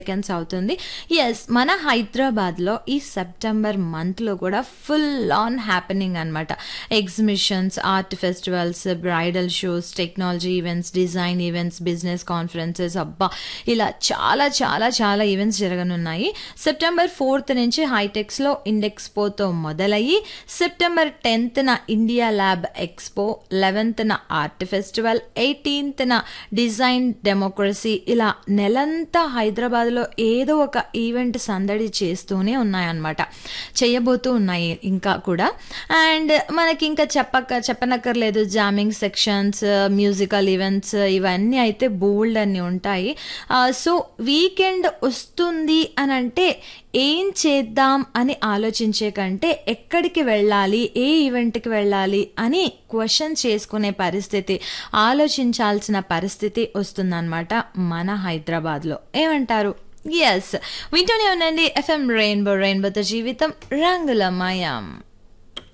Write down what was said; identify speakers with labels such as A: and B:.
A: seconds అవుతుంది yes మన హైదరాబాద్లో ఈ సెప్టెంబర్ మంత్లో కూడా ఫుల్ ఆన్ హ్యాపెనింగ్ అనమాట exhibitions art festivals bridal shows technology events design events business conferences అబ్బా ఇలా చాలా చాలా చాలా ఈవెంట్స్ జరగనున్నాయి సెప్టెంబర్ ఫోర్త్ నుంచి హైటెక్స్లో ఇండెక్స్పోతో మొదలయ్యి సెప్టెంబర్ టెన్త్న ఇండియా ల్యాబ్ ఎక్స్పో లెవెన్త్న ఆర్ట్ ఫెస్టివల్ ఎయిటీన్త్న డిజైన్ డెమోక్రసీ ఇలా నెలంతా హైదరాబాద్లో ఏదో ఒక ఈవెంట్ సందడి చేస్తూనే ఉన్నాయన్నమాట చేయబోతూ ఉన్నాయి ఇంకా కూడా అండ్ మనకి ఇంకా చెప్పక చెప్పనక్కర్లేదు జామింగ్ సెక్షన్స్ మ్యూజికల్ ఈవెంట్స్ ఇవన్నీ అయితే బోల్డ్ అన్ని ఉంటాయి సో వీకెండ్ వస్తుంది అని అంటే ఏం చేద్దాం అని ఆలోచించే కంటే ఎక్కడికి వెళ్ళాలి ఏ ఈవెంట్కి వెళ్ళాలి అని క్వశ్చన్ చేసుకునే పరిస్థితి ఆలోచించాల్సిన పరిస్థితి వస్తుందన్నమాట మన హైదరాబాద్లో ఏమంటారు ఎస్ వింటూనే ఉండండి ఎఫ్ఎం రెయిన్బో రెయిన్బోతో జీవితం రంగుల మయం